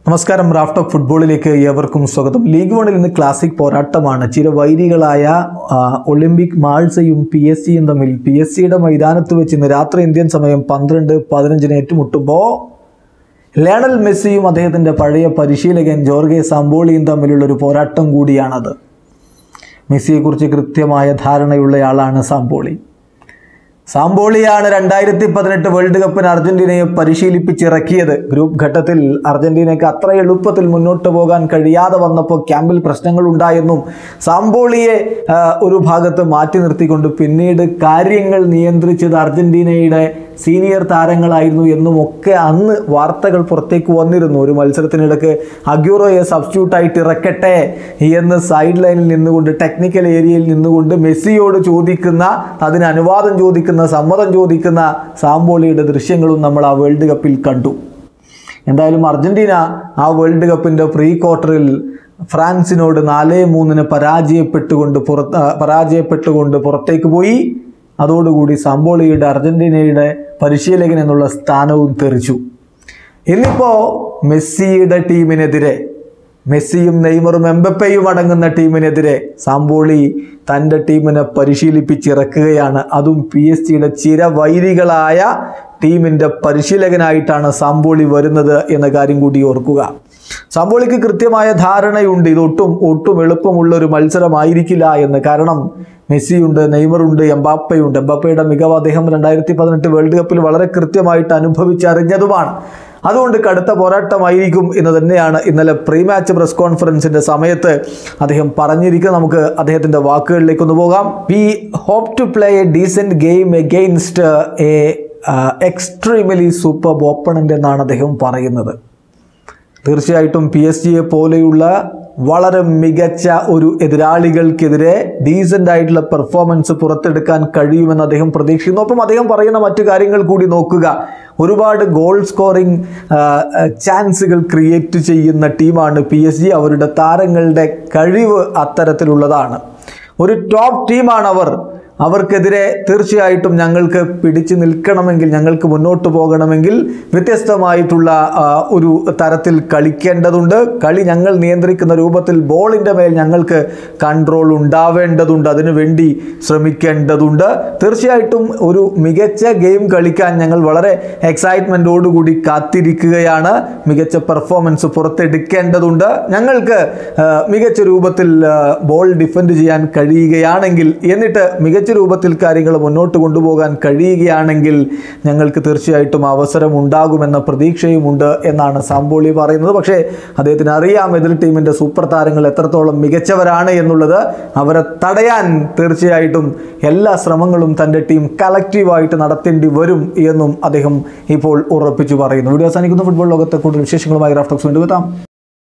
നമസ്കാരം raft of ഫുട്ബോളിലേക്ക് ഏവർക്കും സ്വാഗതം ലീഗ് വണിൽ ഇന്ന് ക്ലാസിക് പോരാട്ടമാണ് ചിരവൈരികളായ ആ, ഒളിമ്പിക് മാൾസയും പി എസ് സിയും തമ്മിൽ പി എസ് സിയുടെ മൈതാനത്ത് വെച്ച് ഇന്ന് രാത്രി ഇന്ത്യൻ സമയം പന്ത്രണ്ട് പതിനഞ്ചിന് ഏറ്റുമുട്ടുമ്പോൾ ലയണൽ മെസ്സിയും അദ്ദേഹത്തിൻ്റെ പഴയ പരിശീലകൻ ജോർഗെ സാമ്പോളിയും തമ്മിലുള്ള ഒരു പോരാട്ടം കൂടിയാണത് മെസ്സിയെക്കുറിച്ച് കൃത്യമായ ധാരണയുള്ളയാളാണ് സാമ്പോളി സാമ്പോളിയാണ് രണ്ടായിരത്തി പതിനെട്ട് വേൾഡ് കപ്പിന് അർജന്റീനയെ പരിശീലിപ്പിച്ചിറക്കിയത് ഗ്രൂപ്പ് ഘട്ടത്തിൽ അർജന്റീനയ്ക്ക് അത്ര എളുപ്പത്തിൽ മുന്നോട്ട് പോകാൻ കഴിയാതെ വന്നപ്പോൾ ക്യാമ്പിൽ പ്രശ്നങ്ങൾ ഉണ്ടായെന്നും സാമ്പോളിയെ ആ, ഒരു ഭാഗത്ത് മാറ്റി നിർത്തിക്കൊണ്ട് പിന്നീട് കാര്യങ്ങൾ നിയന്ത്രിച്ചത് അർജന്റീനയുടെ സീനിയർ താരങ്ങളായിരുന്നു എന്നും ഒക്കെ അന്ന് വാർത്തകൾ പുറത്തേക്ക് വന്നിരുന്നു ഒരു മത്സരത്തിനിടക്ക് അഗ്യൂറോയെ സബ്സ്റ്റിറ്റ്യൂട്ടായിട്ട് ഇറക്കട്ടെ എന്ന് സൈഡ് ലൈനിൽ നിന്നുകൊണ്ട് ടെക്നിക്കൽ ഏരിയയിൽ നിന്നുകൊണ്ട് മെസ്സിയോട് ചോദിക്കുന്ന അതിന് അനുവാദം ചോദിക്കുന്ന സമ്മതം ചോദിക്കുന്ന സാമ്പോളിയുടെ ദൃശ്യങ്ങളും നമ്മൾ ആ വേൾഡ് കപ്പിൽ കണ്ടു എന്തായാലും അർജന്റീന ആ വേൾഡ് കപ്പിൻ്റെ പ്രീ ക്വാർട്ടറിൽ ഫ്രാൻസിനോട് നാല് മൂന്നിന് പരാജയപ്പെട്ടുകൊണ്ട് പുറത്ത് ആ, പരാജയപ്പെട്ടുകൊണ്ട് പുറത്തേക്ക് പോയി അതോടുകൂടി സാമ്പോളിയുടെ അർജന്റീനയുടെ പരിശീലകൻ എന്നുള്ള സ്ഥാനവും തെറിച്ചു ഇന്നിപ്പോൾ മെസ്സിയുടെ ടീമിനെതിരെ മെസ്സിയും നെയ്മറും എംബപ്പയും അടങ്ങുന്ന ടീമിനെതിരെ സാമ്പോളി തൻ്റെ ടീമിനെ പരിശീലിപ്പിച്ചിറക്കുകയാണ് അതും പി എസ് സിയുടെ ചിരവൈരികളായ ടീമിൻ്റെ പരിശീലകനായിട്ടാണ് സാമ്പോളി വരുന്നത് എന്ന കാര്യം കൂടി ഓർക്കുക സാമ്പോളിക്ക് കൃത്യമായ ധാരണയുണ്ട് ഇത് ഒട്ടും ഒട്ടും എളുപ്പമുള്ള ഒരു മത്സരമായിരിക്കില്ല എന്ന് കാരണം മെസ്സിയുണ്ട് നെയ്മറുണ്ട് എംബാപ്പയുണ്ട് എംബാപ്പയുടെ മികവ് അദ്ദേഹം രണ്ടായിരത്തി പതിനെട്ട് വേൾഡ് കപ്പിൽ വളരെ കൃത്യമായിട്ട് അനുഭവിച്ചറിഞ്ഞതുമാണ് അതുകൊണ്ട് കടുത്ത പോരാട്ടമായിരിക്കും എന്ന് തന്നെയാണ് ഇന്നലെ പ്രീ മാച്ച് പ്രസ് കോൺഫറൻസിന്റെ സമയത്ത് അദ്ദേഹം പറഞ്ഞിരിക്കുന്നത് നമുക്ക് അദ്ദേഹത്തിന്റെ വാക്കുകളിലേക്ക് ഒന്ന് പോകാം we hope to play a decent game against a extremely super opponent എന്നാണ് അദ്ദേഹം പറയുന്നത് തീർച്ചയായിട്ടും പി എസ് ജിയെ പോലെയുള്ള വളരെ മികച്ച ഒരു എതിരാളികൾക്കെതിരെ ഡീസൻ്റ് ആയിട്ടുള്ള പെർഫോമൻസ് പുറത്തെടുക്കാൻ കഴിയുമെന്ന് അദ്ദേഹം പ്രതീക്ഷിക്കുന്നു ഒപ്പം അദ്ദേഹം പറയുന്ന മറ്റു കാര്യങ്ങൾ കൂടി നോക്കുക ഒരുപാട് ഗോൾ സ്കോറിംഗ് ചാൻസുകൾ ക്രിയേറ്റ് ചെയ്യുന്ന ടീമാണ് പി എസ് ജി അവരുടെ താരങ്ങളുടെ കഴിവ് അത്തരത്തിലുള്ളതാണ് ഒരു ടോപ്പ് ടീമാണ് അവർ അവർക്കെതിരെ തീർച്ചയായിട്ടും ഞങ്ങൾക്ക് പിടിച്ചു നിൽക്കണമെങ്കിൽ ഞങ്ങൾക്ക് മുന്നോട്ട് പോകണമെങ്കിൽ വ്യത്യസ്തമായിട്ടുള്ള ആ, ഒരു തരത്തിൽ കളിക്കേണ്ടതുണ്ട് കളി ഞങ്ങൾ നിയന്ത്രിക്കുന്ന രൂപത്തിൽ ബോളിൻ്റെ മേൽ ഞങ്ങൾക്ക് കൺട്രോൾ ഉണ്ടാവേണ്ടതുണ്ട് അതിനു വേണ്ടി ശ്രമിക്കേണ്ടതുണ്ട് തീർച്ചയായിട്ടും ഒരു മികച്ച ഗെയിം കളിക്കാൻ ഞങ്ങൾ വളരെ എക്സൈറ്റ്മെൻറ്റോടുകൂടി കാത്തിരിക്കുകയാണ് മികച്ച പെർഫോമൻസ് പുറത്തെടുക്കേണ്ടതുണ്ട് ഞങ്ങൾക്ക് ആ, മികച്ച രൂപത്തിൽ ആ, ബോൾ ഡിഫെൻഡ് ചെയ്യാൻ കഴിയുകയാണെങ്കിൽ എന്നിട്ട് മികച്ച രൂപത്തിൽ കാര്യങ്ങൾ മുന്നോട്ട് കൊണ്ടുപോകാൻ കഴിയുകയാണെങ്കിൽ ഞങ്ങൾക്ക് തീർച്ചയായിട്ടും അവസരം ഉണ്ടാകുമെന്ന പ്രതീക്ഷയുമുണ്ട് എന്നാണ് സാമ്പോളി പറയുന്നത് പക്ഷേ അദ്ദേഹത്തിന് അറിയാം എതിർ ടീമിൻ്റെ സൂപ്പർ താരങ്ങൾ എത്രത്തോളം മികച്ചവരാണ് എന്നുള്ളത് അവരെ തടയാൻ തീർച്ചയായിട്ടും എല്ലാ ശ്രമങ്ങളും തൻ്റെ ടീം കളക്റ്റീവായിട്ട് നടത്തേണ്ടി വരും എന്നും അദ്ദേഹം ഇപ്പോൾ ഉറപ്പിച്ചു പറയുന്നു വീഡിയോ അവസാനിക്കുന്ന ഫുട്ബോൾ ലോകത്തെ കൂടുതൽ വിശേഷങ്ങളുമായി റാഫ്റ്റോക്സ് വീണ്ടും എത്താം